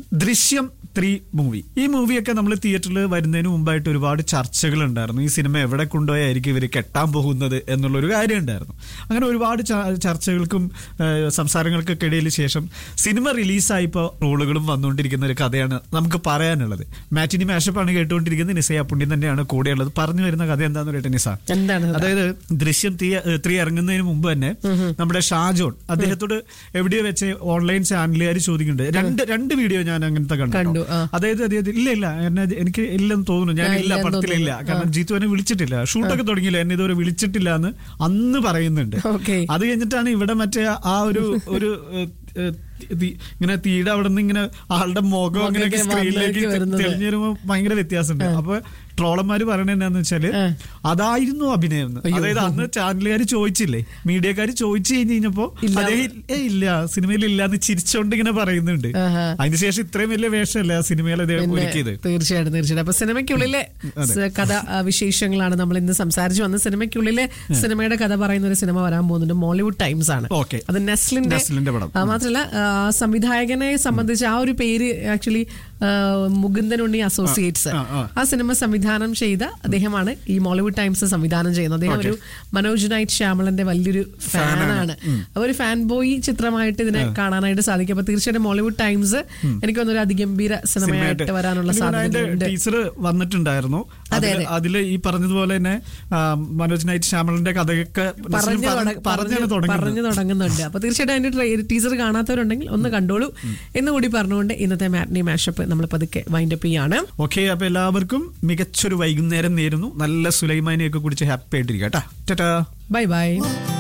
ദൃശ്യം three movie ഈ മൂവിയൊക്കെ നമ്മൾ തിയേറ്ററിൽ വരുന്നതിന് മുമ്പായിട്ട് ഒരുപാട് ചർച്ചകൾ ഉണ്ടായിരുന്നു ഈ സിനിമ എവിടെ കൊണ്ടുപോയായിരിക്കും ഇവർ കെട്ടാൻ പോകുന്നത് എന്നുള്ളൊരു കാര്യം ഉണ്ടായിരുന്നു അങ്ങനെ ഒരുപാട് ച- ചർച്ചകൾക്കും ഏഹ്, സംസാരങ്ങൾക്കൊക്കെ ഇടയിൽ ശേഷം സിനിമ റിലീസായപ്പോൾ റോളുകളും വന്നുകൊണ്ടിരിക്കുന്ന ഒരു കഥയാണ് നമുക്ക് പറയാനുള്ളത് മാറ്റിനി മാഷപ്പാണ് കേട്ടുകൊണ്ടിരിക്കുന്നത് നിസയ പുണ്യം തന്നെയാണ് കൂടെയുള്ളത് പറഞ്ഞു വരുന്ന കഥ എന്താണെന്ന് പറയട്ടെ നിസ എന്താണ് അത്? അതായത് ദൃശ്യം ത്രീ ഇറങ്ങുന്നതിന് മുമ്പ് തന്നെ നമ്മുടെ ഷാജോൺ അദ്ദേഹത്തോട് എവിടെയോ വെച്ച് ഓൺലൈൻ ചാനലുകാർ ചോദിക്കുന്നുണ്ട് രണ്ട് രണ്ട് വീഡിയോ ഞാൻ അങ്ങനത്തെ കണ്ടു കണ്ടു, കേട്ടോ. ആ. അതായത് അതായത് ഇല്ല ഇല്ല എന്നെ എനിക്ക് ഇല്ലെന്ന് തോന്നുന്നു ഞാൻ ആ, ഇല്ല ഇല്ലെന്ന് പടത്തിലില്ല തോന്നുന്നു. കാരണം ജീത്തു എന്നെ വിളിച്ചിട്ടില്ല ഷൂട്ടൊക്കെ തുടങ്ങിയില്ല എന്നെ ഇതുവരെ വിളിച്ചിട്ടില്ല എന്ന് അന്ന് പറയുന്നുണ്ട് ഓക്കെ അത് കഴിഞ്ഞിട്ടാണ് ഇവിടെ മറ്റേ ആ ഒരു ഒരു ഏഹ്, ഏഹ്, തീ- ഇങ്ങനെ തീയുടെ അവിടെ നിന്ന് ഇങ്ങനെ ആളുടെ മുഖം അങ്ങനെ മുഖം ഇങ്ങനെ സ്ക്രീനിലേക്ക് വന്നിലേക്ക് വരുന്നത്. തെളിഞ്ഞു വരുമ്പോ ഭയങ്കര വ്യത്യാസമുണ്ട് അപ്പൊ ട്രോളന്മാര് പറയണത് എന്താന്ന് വെച്ചാല് ആ. അതായിരുന്നു അഭിനയം എന്ന്. അയ്യോ. അതായത് അന്ന് ചാനലുകാർ ചോദിച്ചില്ലേ മീഡിയക്കാർ ചോദിച്ചു കഴിഞ്ഞ് കഴിഞ്ഞപ്പോ ഇല്ല. അദ്ദേഹം ഏ ഇല്ല സിനിമയിൽ ഇല്ല എന്ന് ചിരിച്ചോണ്ട് ഇങ്ങനെ പറയുന്നുണ്ട് ആഹാ. അതിനുശേഷം ഇത്രയും വലിയ വേഷമല്ല ആ സിനിമയിൽ അദ്ദേഹം പിന്നെ ഒരുക്കിയത് തീർച്ചയായിട്ടും തീർച്ചയായിട്ടും അപ്പൊ സിനിമയ്ക്കുള്ളിലെ സ- കഥ ആ, വിശേഷങ്ങളാണ് നമ്മൾ ഇന്ന് സംസാരിച്ചു വന്നത് സിനിമയ്ക്കുള്ളിലെ സിനിമയുടെ കഥ പറയുന്ന ഒരു സിനിമ വരാൻ പോകുന്നുണ്ട് മോളിവുഡ് ടൈംസ് ആണ് Okay. അത് നെസ്ലിന്റെ നെസ്ലിന്റെ പടം. ആ, മാത്രമല്ല ആ, സംവിധായകനെ സംബന്ധിച്ച് ആ ഒരു പേര് ആക്ച്വലി മുകുന്ദൻ ഉണ്ണി അസോസിയേറ്റ്സ് ആ, ആ. ആ സിനിമ സംവിധാനം ചെയ്ത അദ്ദേഹമാണ് ഈ മോളിവുഡ് ടൈംസ് സംവിധാനം ചെയ്യുന്നത് അദ്ദേഹം ഒരു മനോജ് നൈറ്റ് ശ്യാമളന്റെ വലിയൊരു ഫാനാണ് അപ്പൊ ഒരു ഫാൻ ബോയ് ചിത്രമായിട്ട് ഇതിനെ കാണാനായിട്ട് സാധിക്കും അപ്പൊ തീർച്ചയായിട്ടും മോളിവുഡ് ടൈംസ് എനിക്ക് തോന്നുന്നു ഒരു അതിഗംഭീര സിനിമയായിട്ട് വരാനുള്ള സാധ്യതയുണ്ട് ടീച്ചർ വന്നിട്ടുണ്ടായിരുന്നു അതെ, അതില് അതെ. അതില് ഈ പറഞ്ഞതുപോലെ തന്നെ ആ, മനോജ് നൈറ്റ് ശ്യാമളിന്റെ കഥയൊക്കെ പറഞ്ഞു പറഞ്ഞ് തുടങ്ങ- പറഞ്ഞാണ് പറഞ്ഞു തുടങ്ങുന്നത് പറഞ്ഞു തുടങ്ങുന്നുണ്ട് അപ്പൊ തീർച്ചയായിട്ടും അതിന്റെ ടീച്ചർ കാണാത്തവരുണ്ടെങ്കിൽ ഒന്ന് കണ്ടോളൂ എന്നുകൂടി പറഞ്ഞുകൊണ്ട് ഇന്നത്തെ മാറ്റ്നി മാഷപ്പ് നമ്മൾ പതുക്കെ വൈൻഡപ്പ് ചെയ്യാണ് ഓക്കെ അപ്പൊ എല്ലാവർക്കും മികച്ചൊരു വൈകുന്നേരം നേരുന്നു നല്ല സുലൈമാനിയൊക്കെ കുടിച്ച് ഹാപ്പി ആയിട്ടിരിക്കാം കേട്ടാ ടാറ്റാ ബൈ ബൈ